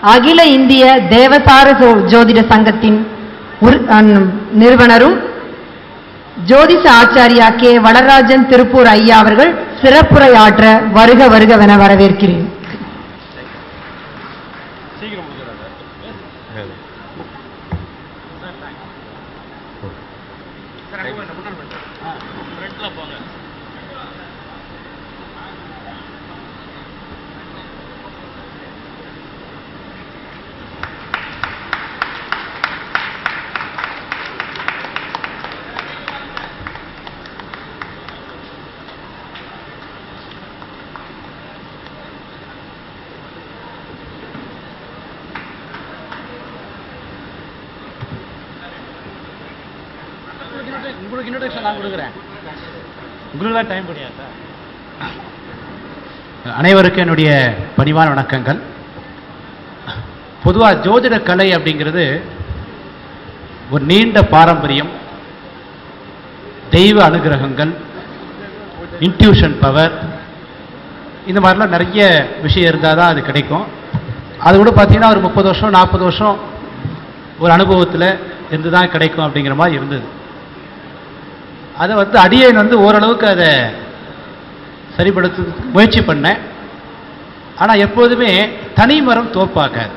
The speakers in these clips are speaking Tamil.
அகில இந்திய தேவசார ஜோ- ஜோதிட சங்கத்தின் உரு- அன்- நிறுவனரும் ஜோதிஷ ஆச்சாரியா கே வளராஜன் திருப்பூர் ஐயா அவர்கள் சிறப்புரையாற்ற வருக வருகவென வரவேற்கிறேன் உங்களுக்கு இன்ட்ரடக்ஷன் நான் கொடுக்குறேன் உங்களுக்கு தான் டைம் கிடையாது அனைவருக்கும் என்னுடைய பணிவான வணக்கங்கள் பொதுவாக ஜோதிட கலை அப்படிங்கிறது ஒரு நீண்ட பாரம்பரியம் தெய்வ அனுகிரகங்கள் இன்ட்யூஷன் பவர் இந்த மாதிரிலாம் நிறைய விஷயம் இருந்தால் தான் அது கிடைக்கும் அது கூட பார்த்தீங்கன்னா ஒரு முப்பது வருஷம் நாற்பது வருஷம் ஒரு அனுபவத்தில் இருந்து தான் கிடைக்கும் அப்படிங்கிற மாதிரி இருந்தது அதை வந்து அடியேன் வந்து ஓரளவுக்கு அதை சரிப்படுத்துறதுக்கு முயற்சி பண்ணேன் ஆனால் எப்போதுமே தனி மரம் தோப்பாக்காது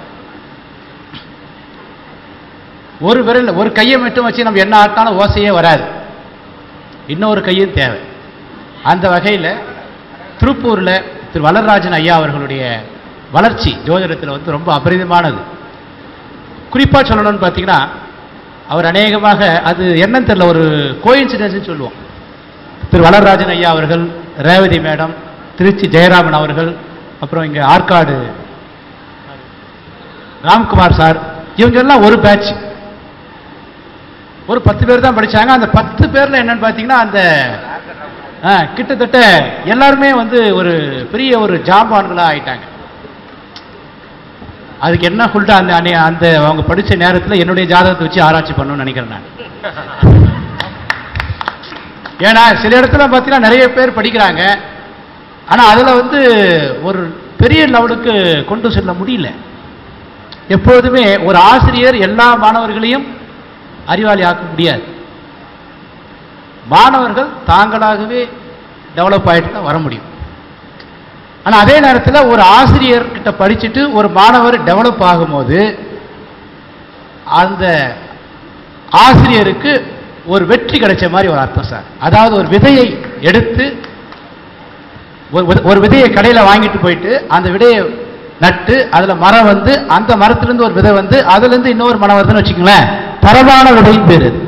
ஒரு விரல் ஒரு கையை மட்டும் வச்சு நம்ம என்ன ஆட்டினாலும் ஓசையே வராது இன்னொரு கையும் தேவை அந்த வகையில் திருப்பூரில் திரு வளர்ராஜன் ஐயா அவர்களுடைய வளர்ச்சி ஜோதிடத்தில் வந்து ரொம்ப அபரிதமானது குறிப்பாக சொல்லணும்னு பார்த்தீங்கன்னா அவர் அநேகமாக அது என்னன்னு தெரியல ஒரு கோயின்சிடன்ஸ்னு சொல்லுவோம் திரு வளர்ராஜன் ஐயா அவர்கள் ரேவதி மேடம் திருச்சி ஜெயராமன் அவர்கள் அப்புறம் இங்கே ஆற்காடு ராம்குமார் சார் இவங்க எல்லாம் ஒரு பேட்ச் ஒரு பத்து பேர் தான் படிச்சாங்க அந்த பத்து பேர்ல என்னன்னு பார்த்தீங்கன்னா அந்த ஆ, கிட்டத்தட்ட எல்லாருமே வந்து ஒரு பெரிய ஒரு ஜாம்பான்களா ஆயிட்டாங்க அதுக்கு என்ன ஃபுல்டா அந்த அன்னை- அந்த அவங்க படிச்ச நேரத்தில் என்னுடைய ஜாதகத்தை வச்சு ஆராய்ச்சி பண்ணணும்னு நினைக்கிறேன் நான் ஏன்னா சில இடத்துல பார்த்தீங்கன்னா நிறைய பேர் படிக்கிறாங்க ஆனா அதுல வந்து ஒரு பெரிய லெவலுக்கு கொண்டு செல்ல முடியல எப்பொழுதுமே ஒரு ஆசிரியர் எல்லா மாணவர்களையும் அறிவாளி ஆக்க முடியாது மாணவர்கள் தாங்களாகவே டெவலப் ஆகிட்டு தான் வர முடியும் ஆனா அதே நேரத்தில் ஒரு ஆசிரியர் கிட்ட படிச்சுட்டு ஒரு மாணவர் டெவலப் ஆகும்போது அந்த ஆசிரியருக்கு ஒரு வெற்றி கிடைச்ச மாதிரி ஒரு அர்த்தம் சார் அதாவது ஒரு விதையை எடுத்து ஒரு வித- ஒரு விதையை கடையில் வாங்கிட்டு போயிட்டு அந்த விதையை நட்டு அதுல மரம் வந்து அந்த மரத்திலிருந்து ஒரு விதை வந்து அதுல இருந்து இன்னொரு மரம் வருதுன்னு வச்சுக்கோங்களேன் தரமான விதையின் பேர் இது.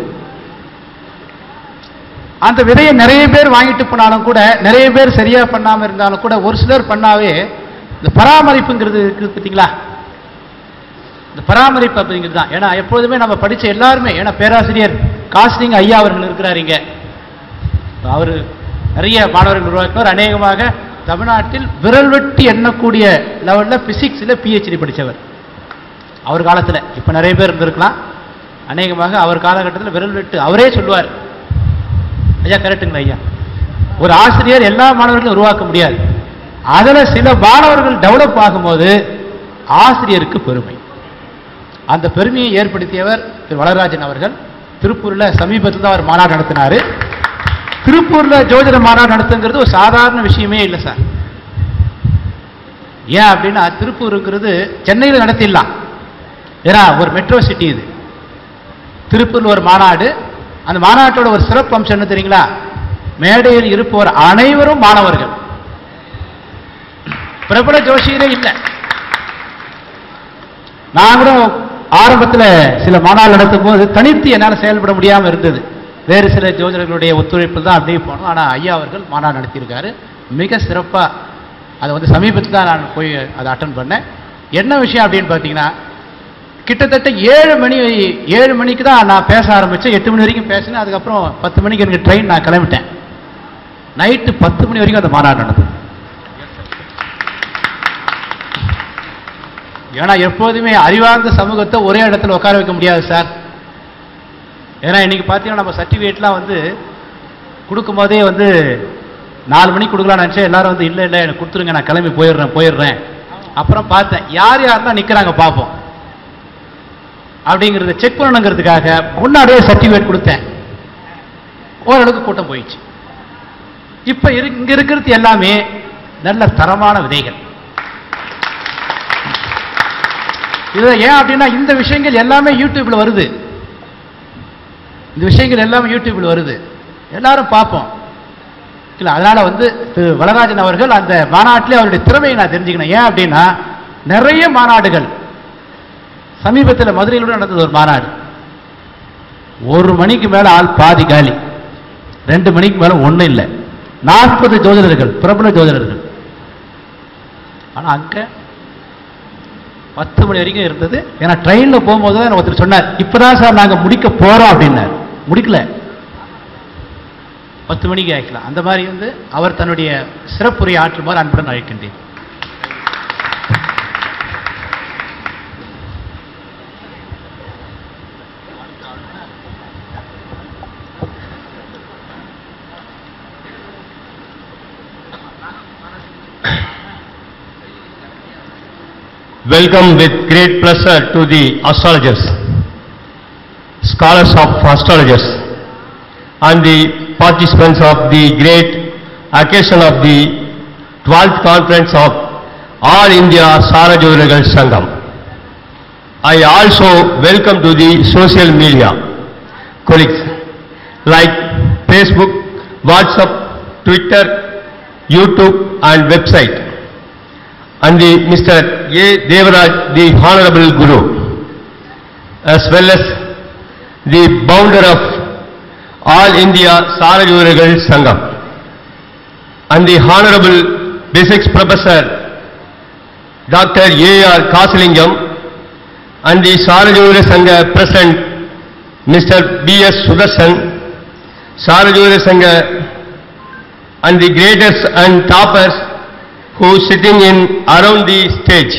அந்த விதையை நிறைய பேர் வாங்கிட்டு போனாலும் கூட நிறைய பேர் சரியா பண்ணாம இருந்தாலும் கூட ஒரு சிலர் பண்ணாவே இந்த பராமரிப்புங்கிறது இருக்குது பார்த்தீங்களா இந்த பராமரிப்பு அப்படிங்கிறது தான் ஏன்னா எப்பொழுதுமே நம்ம படிச்ச எல்லாருமே ஏன்னா பேராசிரியர் காஸ்டிங் ஐயா அவர்கள் இருக்கிறார் இங்க அவர் நிறைய மாணவர்கள் உருவாக்கினார் அநேகமாக தமிழ்நாட்டில் விரல் வெட்டி எண்ணக்கூடிய லெவலில் பிசிக்ஸில் பிஹெச்டி படித்தவர் அவர் காலத்தில் இப்போ நிறைய பேர் இருந்திருக்கலாம் அநேகமாக அவர் காலகட்டத்தில் விரல் வெட்டு அவரே சொல்லுவார் ஐயா கரெக்டுங்களா ஐயா ஒரு ஆசிரியர் எல்லா மாணவர்களையும் உருவாக்க முடியாது அதில் சில மாணவர்கள் டெவலப் ஆகும்போது ஆசிரியருக்கு பெருமை அந்த பெருமையை ஏற்படுத்தியவர் திரு வளராஜன் அவர்கள் திருப்பூர்ல சமீபத்தில் தான் அவர் மாநாடு நடத்தினாரு திருப்பூர்ல ஜோதிட மாநாடு நடத்துங்கிறது ஒரு சாதாரண விஷயமே இல்லை சார் ஏன் அப்படின்னா திருப்பூருங்கிறது சென்னையில் நடத்திடலாம் ஏன்னா ஒரு மெட்ரோ சிட்டி இது திருப்பூர்ல ஒரு மாநாடு அந்த மாநாட்டோட ஒரு சிறப்பு அம்சம் என்ன தெரியுங்களா மேடையில் இருப்பவர் அனைவரும் மாணவர்கள் பிரபல ஜோசியரே இல்லை நான் கூட ஆரம்பத்தில் சில மாநாடு நடத்தும் போது தனித்து என்னால் செயல்பட முடியாமல் இருந்தது வேறு சில ஜோதிடர்களுடைய ஒத்துழைப்பு தான் அப்படியே போனோம் ஆனால் ஐயா அவர்கள் மாநாடு நடத்தியிருக்காரு மிக சிறப்பாக அதை வந்து சமீபத்தில் தான் நான் போய் அதை அட்டன் பண்ணேன் என்ன விஷயம் அப்படின்னு பார்த்தீங்கன்னா கிட்டத்தட்ட ஏழு மணி ஏழு மணிக்கு தான் நான் பேச ஆரம்பித்தேன் எட்டு மணி வரைக்கும் பேசினேன் அதுக்கப்புறம் பத்து மணிக்கு எனக்கு ட்ரெயின் நான் கிளம்பிட்டேன் நைட்டு பத்து மணி வரைக்கும் அந்த மாநாடு நடந்தது ஏன்னா எப்போதுமே அறிவார்ந்த சமூகத்தை ஒரே இடத்துல உட்கார வைக்க முடியாது சார் ஏன்னா இன்னைக்கு பார்த்தீங்கன்னா நம்ம சர்டிஃபிகேட்லாம் வந்து கொடுக்கும்போதே வந்து நாலு மணிக்கு கொடுக்கலாம்னு நினச்சா எல்லாரும் வந்து இல்லை இல்லை எனக்கு கொடுத்துருங்க நான் கிளம்பி போயிடுறேன் போயிடுறேன் அப்புறம் பார்த்தேன் யார் யாரெல்லாம் நிக்கிறாங்க பார்ப்போம் அப்படிங்கிறத செக் பண்ணணுங்கிறதுக்காக முன்னாடியே சர்டிஃபிகேட் கொடுத்தேன் ஓரளவுக்கு கூட்டம் போயிடுச்சு இப்ப இரு- இங்க இருக்கிறது எல்லாமே நல்ல தரமான விதைகள் இது ஏன் அப்படின்னா இந்த விஷயங்கள் எல்லாமே யூடியூப்ல வருது இந்த விஷயங்கள் எல்லாமே யூடியூப்ல வருது எல்லாரும் பார்ப்போம் இல்ல அதனால வந்து திரு வளராஜன் அவர்கள் அந்த மாநாட்டிலே அவருடைய திறமையை நான் தெரிஞ்சுக்கணும் ஏன் அப்படின்னா நிறைய மாநாடுகள் சமீபத்தில் மதுரையில் கூட நடந்தது ஒரு மாநாடு ஒரு மணிக்கு மேல ஆள் பாதி காலி ரெண்டு மணிக்கு மேல ஒண்ணும் இல்லை நாற்பது ஜோதிடர்கள் பிரபல ஜோதிடர்கள் ஆனா அங்க பத்து மணி வரைக்கும் இருந்தது ஏன்னா ட்ரெயின்ல போகும்போது தான் ஒருத்தர் சொன்னார் இப்பதான் சார் நாங்க முடிக்க போறோம் அப்படின்னார் முடிக்கல பத்து மணிக்கு ஆக்கலாம் அந்த மாதிரி வந்து அவர் தன்னுடைய சிறப்புரை ஆற்றுமாறு அன்புடன் அழைக்கின்றேன் Welcome with great pleasure to the astrologers, scholars of astrologers, and the participants of the great occasion of the 12th conference of All India Sarajodiragal Sangam. I also welcome to the social media colleagues like Facebook, WhatsApp, Twitter, YouTube and website and the Mr. A. Devaraj, the Honorable Guru, as well as the founder of All India Sarajuragal Sangam, and the Honorable Physics Professor Dr. A. R. Kasilingam, and the Sarajura Sangha President Mr. B. S. Sudarshan, Sarajura Sangha and the greatest and toppers who sitting in around the stage.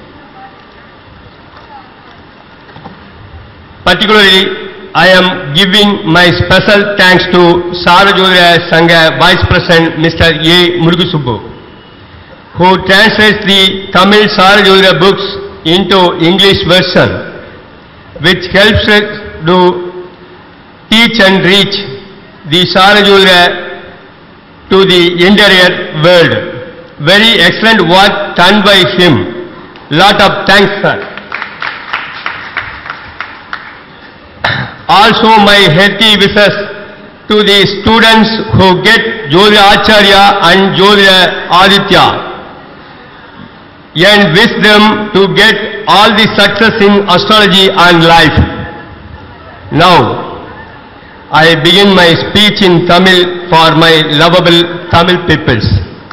Particularly, I am giving my special thanks to Sarajodhya Sangha Vice President Mr. A. Murugusubbu, who translates the Tamil Sarajodhya books into English version, which helps us to teach and reach the Sarajodhya to the entire world. Very excellent work done by him. Lot of thanks, sir. Also my hearty wishes to the students who get Jodhya Acharya and Jodhya Aditya and wish them to get all the success in astrology and life. Now, I begin my speech in Tamil for my lovable Tamil peoples.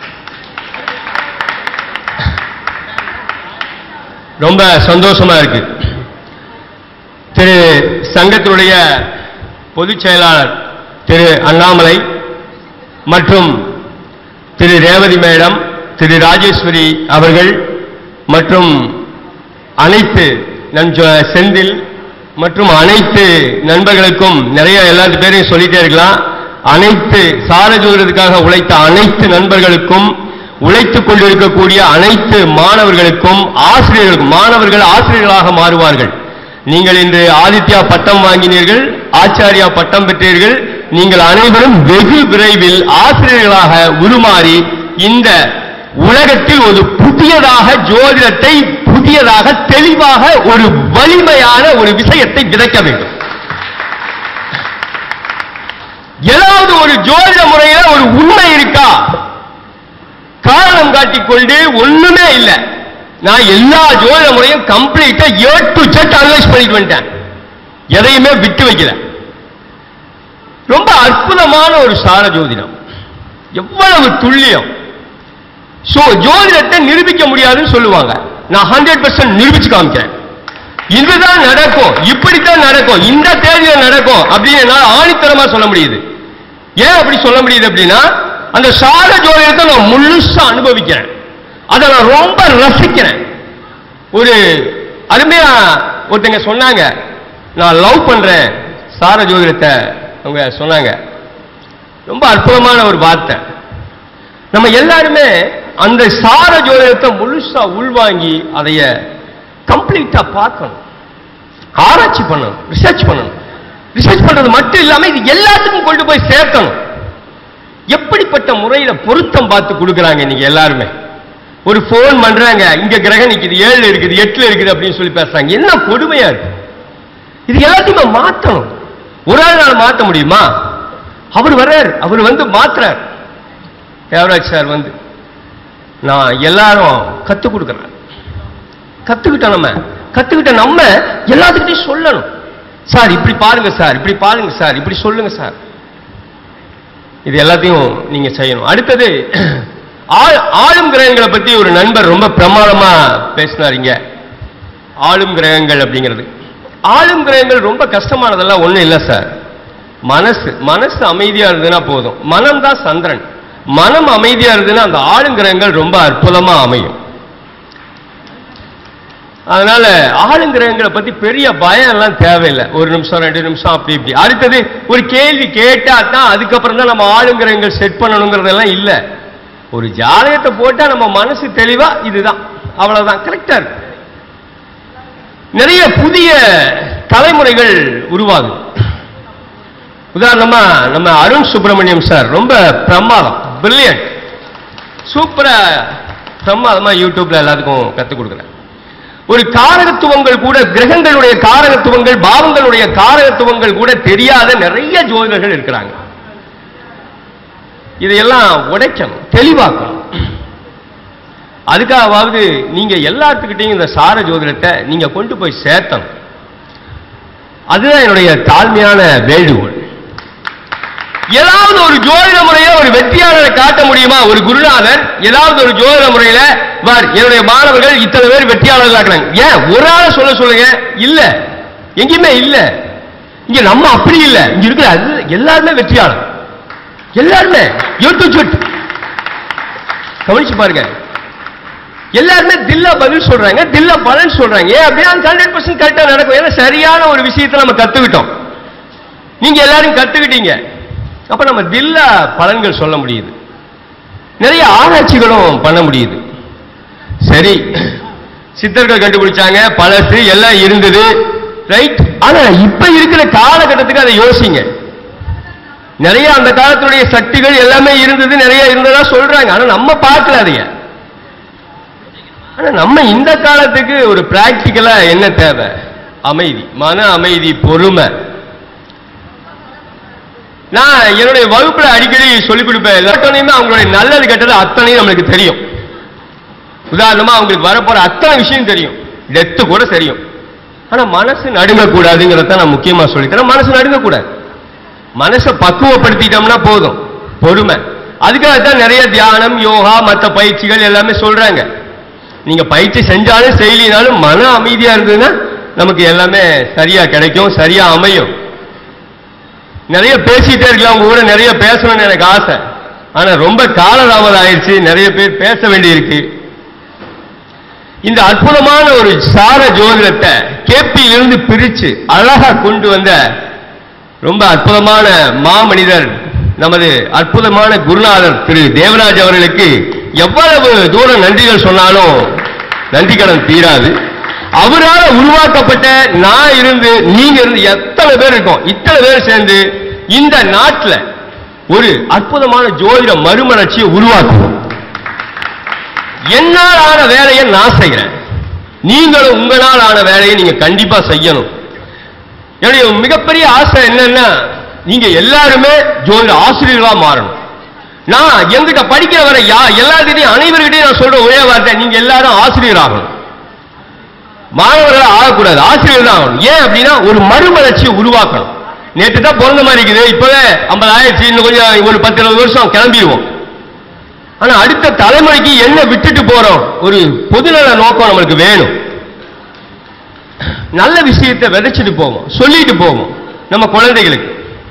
ரொம்ப சந்தோஷமா இருக்கு திரு சங்கத்தினுடைய பொதுச் செயலாளர் திரு அண்ணாமலை மற்றும் திரு ரேவதி மேடம் திரு ராஜேஸ்வரி அவர்கள் மற்றும் அனைத்து நம் ஜ- செந்தில் மற்றும் அனைத்து நண்பர்களுக்கும் நிறைய எல்லாத்து பேரையும் சொல்லிட்டே இருக்கலாம் அனைத்து சாரஜோதத்துக்காக உழைத்த அனைத்து நண்பர்களுக்கும் உழைத்துக் கொண்டிருக்கக்கூடிய அனைத்து மாணவர்களுக்கும் ஆசிரியர்களுக்கும் மாணவர்கள் ஆசிரியர்களாக மாறுவார்கள் நீங்கள் இன்று ஆதித்யா பட்டம் வாங்கினீர்கள் ஆச்சாரியா பட்டம் பெற்றீர்கள் நீங்கள் அனைவரும் வெகு விரைவில் ஆசிரியர்களாக உருமாறி இந்த உலகத்தில் ஒரு புதியதாக ஜோதிடத்தை புதியதாக தெளிவாக ஒரு வலிமையான ஒரு விஷயத்தை விதைக்க வேண்டும் ஏதாவது ஒரு ஜோதிட முறையில ஒரு உண்மை இருக்கா காரணம் காட்டிக்கொண்டு ஒண்ணுமே இல்லை நான் எல்லா ஜோதிட முறையும் கம்ப்ளீட்டா ஏ டு செட் அனலைஸ் பண்ணிட்டு வந்துட்டேன் எதையுமே விட்டு வைக்கல ரொம்ப அற்புதமான ஒரு சார ஜோதிடம் எவ்வளவு துல்லியம் சோ ஜோதிடத்தை நிரூபிக்க முடியாதுன்னு சொல்லுவாங்க நான் ஹண்ட்ரட் பர்சன்ட் நிரூபிச்சு காமிக்கிறேன் இதுதான் நடக்கும் இப்படித்தான் நடக்கும் இந்த தேதியில நடக்கும் அப்படின்னு என்னால ஆணித்தரமா சொல்ல முடியுது ஏன் அப்படி சொல்ல முடியுது அப்படின்னா அந்த சார ஜோதிடத்தை நான் முழுசா அனுபவிக்கிறேன் அதை நான் ரொம்ப ரசிக்கிறேன் ஒரு அருமையா ஒருத்தங்க சொன்னாங்க நான் லவ் பண்றேன் சார ஜோதிடத்தை அவங்க சொன்னாங்க ரொம்ப அற்புதமான ஒரு வார்த்தை நம்ம எல்லாருமே அந்த சார ஜோதிடத்தை முழுசா உள்வாங்கி அதைய கம்ப்ளீட்டா பார்க்கணும் ஆராய்ச்சி பண்ணணும் ரிசர்ச் பண்ணணும் ரிசர்ச் பண்றது மட்டும் இல்லாம இது எல்லாத்துக்கும் கொண்டு போய் சேர்க்கணும் எப்படிப்பட்ட முறையில பொருத்தம் பார்த்து கொடுக்குறாங்க இன்னைக்கு எல்லாருமே ஒரு ஃபோன் பண்றாங்க இங்க கிரகம் நிக்குது ஏழு இருக்குது எட்டுல இருக்குது அப்படின்னு சொல்லி பேசுறாங்க என்ன கொடுமையா இருக்கு இது எல்லாத்தையுமே மாத்தணும் ஒரு ஆள் மாத்த முடியுமா அவர் வர்றார் அவர் வந்து மாத்துறார் தேவராஜ் சார் வந்து நான் எல்லாரும் கத்துக் கொடுக்குறேன் கத்துக்கிட்டோம் நம்ம கத்துக்கிட்ட நம்ம எல்லாத்துக்கிட்டையும் சொல்லணும் சார் இப்படி பாருங்க சார் இப்படி பாருங்க சார் இப்படி சொல்லுங்க சார் இது எல்லாத்தையும் நீங்க செய்யணும் அடுத்தது ஆள்- ஆளும் கிரகங்களை பத்தி ஒரு நண்பர் ரொம்ப பிரமாதமா பேசினாருங்க ஆளும் கிரகங்கள் அப்படிங்கிறது ஆளும் கிரகங்கள் ரொம்ப கஷ்டமானதெல்லாம் ஒண்ணும் இல்லை சார் மனசு மனசு அமைதியா இருந்ததுன்னா போதும் மனம் தான் சந்திரன் மனம் அமைதியா இருந்ததுன்னா அந்த ஆளும் கிரகங்கள் ரொம்ப அற்புதமா அமையும் அதனால ஆளுங்கிரகங்களை பத்தி பெரிய பயம் எல்லாம் தேவையில்லை ஒரு நிமிஷம் ரெண்டு நிமிஷம் அப்படி இப்படி அடுத்தது ஒரு கேள்வி கேட்டா தான் அதுக்கப்புறம் தான் நம்ம ஆளுங்கிரகங்கள் செட் பண்ணணுங்கிறதெல்லாம் இல்ல ஒரு ஜாதகத்தை போட்டா நம்ம மனசு தெளிவா இதுதான் அவ்வளவுதான் கரெக்டா இருக்கு நிறைய புதிய தலைமுறைகள் உருவாகுது உதாரணமா நம்ம அருண் சுப்பிரமணியம் சார் ரொம்ப பிரமாதம் பிரில்லியன்ட் சூப்பரா பிரமாதமா யூடியூப்ல எல்லாத்துக்கும் கத்துக் கொடுக்குறேன் ஒரு காரகத்துவங்கள் கூட கிரகங்களுடைய காரகத்துவங்கள் பாவங்களுடைய காரகத்துவங்கள் கூட தெரியாத நிறைய ஜோதிடர்கள் இருக்கிறாங்க இதையெல்லாம் உடைக்கணும் தெளிவாக்கணும் அதுக்காகவாவது நீங்க எல்லாத்துக்கிட்டையும் இந்த சார ஜோதிடத்தை நீங்க கொண்டு போய் சேர்த்தணும் அதுதான் என்னுடைய தாழ்மையான வேண்டுகோள் ஏதாவது ஒரு ஜோதிட முறையை ஒரு வெற்றியாளரை காட்ட முடியுமா ஒரு குருநாதர் ஏதாவது ஒரு ஜோதிட முறையில வார் என்னுடைய மாணவர்கள் இத்தனை பேர் வெற்றியாளர்கள் ஆக்குறாங்க ஏன் ஒரு ஆளை சொல்ல சொல்லுங்க இல்ல எங்கேயுமே இல்ல இங்க நம்ம அப்படி இல்ல இங்க இருக்கிற அது எல்லாருமே வெற்றியாளர் எல்லாருமே யூட்டு சுட் கவனிச்சு பாருங்க எல்லாருமே தில்ல பதில் சொல்றாங்க தில்ல பலன் சொல்றாங்க ஏன் அப்படின்னா ஹண்ட்ரட் பர்சன்ட் கரெக்டா நடக்கும் ஏன்னா சரியான ஒரு விஷயத்தை நம்ம கத்துக்கிட்டோம் நீங்க எல்லாரும் கத்துக்கிட்டீங்க அப்ப நம்ம தில்ல பலன்கள் சொல்ல முடியுது நிறைய ஆராய்ச்சிகளும் பண்ண முடியுது சரி சித்தர்கள் கண்டுபிடிச்சாங்க பழசு எல்லாம் இருந்தது ரைட் ஆனா இப்ப இருக்கிற காலகட்டத்துக்கு அதை யோசிங்க நிறைய அந்த காலத்துடைய சக்திகள் எல்லாமே இருந்தது நிறைய இருந்ததா சொல்றாங்க ஆனா நம்ம பார்க்கல அதைய ஆனா நம்ம இந்த காலத்துக்கு ஒரு பிராக்டிக்கலா என்ன தேவை அமைதி மன அமைதி பொறுமை நான் என்னுடைய வகுப்புல அடிக்கடி சொல்லிக் கொடுப்பேன் எல்லாத்தையுமே அவங்களுடைய நல்லது கெட்டது அத்தனையும் நம்மளுக்கு தெரியும் உதாரணமா அவங்களுக்கு வரப்போற அத்தனை விஷயம் தெரியும் டெத்து கூட தெரியும் ஆனா மனசு நடுங்கக்கூடாதுங்கிறத நான் முக்கியமா சொல்லித்தரேன் மனசு நடுங்கக்கூடாது மனசை பக்குவப்படுத்திட்டோம்னா போதும் பொறுமை அதுக்காக தான் நிறைய தியானம் யோகா மற்ற பயிற்சிகள் எல்லாமே சொல்றாங்க நீங்க பயிற்சி செஞ்சாலும் செய்யலினாலும் மன அமைதியா இருந்ததுன்னா நமக்கு எல்லாமே சரியா கிடைக்கும் சரியா அமையும் நிறைய பேசிட்டே இருக்கலாம் உங்க கூட நிறைய பேசணும்னு எனக்கு ஆசை ஆனா ரொம்ப காலதாமதம் ஆயிடுச்சு நிறைய பேர் பேச வேண்டியிருக்கு இந்த அற்புதமான ஒரு சார ஜோதிடத்தை கேபியிலிருந்து பிரிச்சு அழகா கொண்டு வந்த ரொம்ப அற்புதமான மாமனிதர் நமது அற்புதமான குருநாதர் திரு தேவராஜ் அவர்களுக்கு எவ்வளவு தூரம் நன்றிகள் சொன்னாலும் நன்றி கடன் தீராது அவரால் உருவாக்கப்பட்ட நான் இருந்து நீங்க இருந்து எத்தனை பேர் இருக்கோம் இத்தனை பேர் சேர்ந்து இந்த நாட்டில் ஒரு அற்புதமான ஜோதிட மறுமலர்ச்சியை உருவாக்குவோம் என்னால் ஆன வேலையை நான் செய்கிறேன் நீங்களும் உங்களால் ஆன வேலையை நீங்க கண்டிப்பா செய்யணும் என்னுடைய மிகப்பெரிய ஆசை என்னன்னா நீங்க எல்லாருமே ஜோதிட ஆசிரியர்களா மாறணும் நான் எங்கிட்ட படிக்கிற வரை யா எல்லார்கிட்டையும் அனைவர்கிட்டையும் நான் சொல்ற ஒரே வார்த்தை நீங்க எல்லாரும் ஆசிரியர் ஆகணும் மாணவர்கள் ஆகக்கூடாது ஆசிரியர் தான் ஆகணும் ஏன் அப்படின்னா ஒரு மறுமலர்ச்சியை உருவாக்கணும் நேற்று தான் பிறந்த மாதிரி இருக்குது இப்பவே ஐம்பது ஆயிடுச்சு இன்னும் கொஞ்சம் ஒரு பத்து இருபது வருஷம் கிளம்பிடுவோம் ஆனா அடுத்த தலைமுறைக்கு என்ன விட்டுட்டு போறோம் ஒரு பொதுநல நோக்கம் நம்மளுக்கு வேணும் நல்ல விஷயத்தை விதைச்சிட்டு போவோம் சொல்லிட்டு போவோம் நம்ம குழந்தைகளுக்கு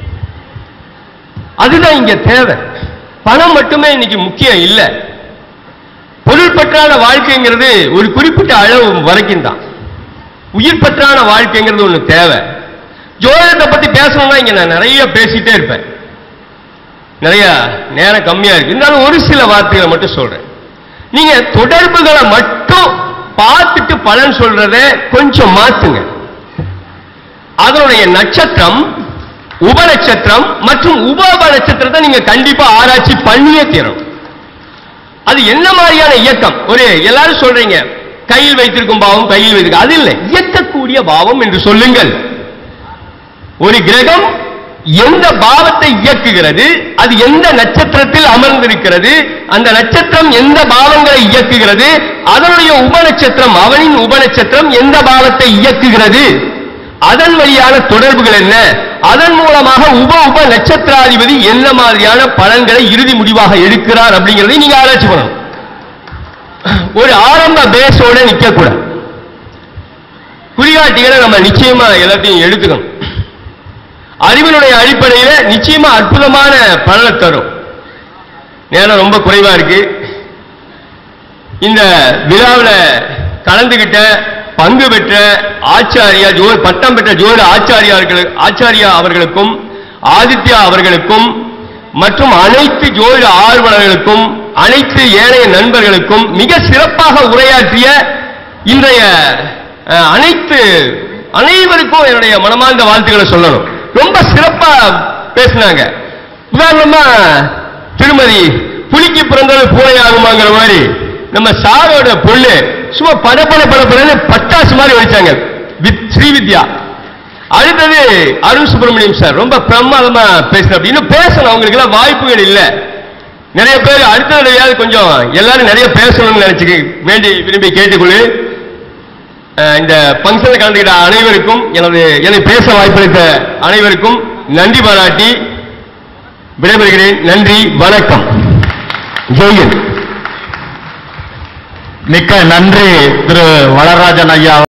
அதுதான் இங்க தேவை பணம் மட்டுமே இன்னைக்கு முக்கியம் இல்லை பொருள் பற்றான வாழ்க்கைங்கிறது ஒரு குறிப்பிட்ட அளவு வரைக்கும் தான் உயிர் பற்றான வாழ்க்கைங்கிறது ஒண்ணு தேவை ஜோதிடத்தை பத்தி பேசணும்னா இங்க நான் நிறைய பேசிட்டே இருப்பேன் நிறைய நேரம் கம்மியா இருக்கு இருந்தாலும் ஒரு சில வார்த்தைகளை மட்டும் சொல்றேன் நீங்க தொடர்புகளை மட்டும் பார்த்துட்டு பலன் சொல்றத கொஞ்சம் மாத்துங்க அதனுடைய நட்சத்திரம் உப நட்சத்திரம் மற்றும் உப நட்சத்திரத்தை நீங்க கண்டிப்பா ஆராய்ச்சி பண்ணியே தீரும் அது என்ன மாதிரியான இயக்கம் ஒரு எல்லாரும் சொல்றீங்க கையில் வைத்திருக்கும் பாவம் கையில் வைத்திருக்கும் அது இல்லை இயக்கக்கூடிய பாவம் என்று சொல்லுங்கள் ஒரு கிரகம் எந்த பாவத்தை இயக்குகிறது அது எந்த நட்சத்திரத்தில் அமர்ந்திருக்கிறது அந்த நட்சத்திரம் எந்த பாவங்களை இயக்குகிறது அதனுடைய உப நட்சத்திரம் அவனின் உப நட்சத்திரம் எந்த பாவத்தை இயக்குகிறது அதன் வழியான தொடர்புகள் என்ன அதன் மூலமாக உப உப நட்சத்திராதிபதி என்ன மாதிரியான பலன்களை இறுதி முடிவாக எடுக்கிறார் அப்படிங்கிறதை நீங்க ஆராய்ச்சி பண்ணணும் ஒரு ஆரம்ப பேஸோட நிக்க கூடாது குறிகாட்டிகளை நம்ம நிச்சயமா எல்லாத்தையும் எடுத்துக்கணும் அறிவினுடைய அடிப்படையில நிச்சயமா அற்புதமான பலனை தரும் நேரம் ரொம்ப குறைவா இருக்கு இந்த விழாவில் கலந்துகிட்ட பங்கு பெற்ற ஆச்சாரியா ஜோ பட்டம் பெற்ற ஜோதி ஆச்சாரியார்கள் ஆச்சாரியா அவர்களுக்கும் ஆதித்யா அவர்களுக்கும் மற்றும் அனைத்து ஜோதிட ஆர்வலர்களுக்கும் அனைத்து ஏனைய நண்பர்களுக்கும் மிக சிறப்பாக உரையாற்றிய இன்றைய அஹ், அனைத்து அனைவருக்கும் என்னுடைய மனமார்ந்த வாழ்த்துக்களை சொல்லணும் ரொம்ப சிறப்பா பேசினாங்க உதாரணமா திருமதி புலிக்கு பிறந்தது பூனை ஆகுமாங்கிற மாதிரி நம்ம சாரோட பொண்ணு சும்மா படப்பட படப்படன்னு பட்டாசு மாதிரி வச்சாங்க வித் ஸ்ரீவித்யா அடுத்தது அருண் சுப்பிரமணியம் சார் ரொம்ப பிரமாதமா பேசுற இன்னும் பேசணும் அவங்களுக்கு எல்லாம் வாய்ப்புகள் இல்ல நிறைய பேர் அடுத்த தடவையாவது கொஞ்சம் எல்லாரும் நிறைய பேசணும்னு நினைச்சு வேண்டி விரும்பி கேட்டுக்கொள்ளு அஹ் இந்த பங்கனில் கலந்துகிட்ட அனைவருக்கும் எனது என்னை பேச வாய்ப்பளித்த அனைவருக்கும் நன்றி பாராட்டி விடைபெறுகிறேன் நன்றி வணக்கம் ஜெயன் மிக்க நன்றி திரு வளராஜன் ஐயா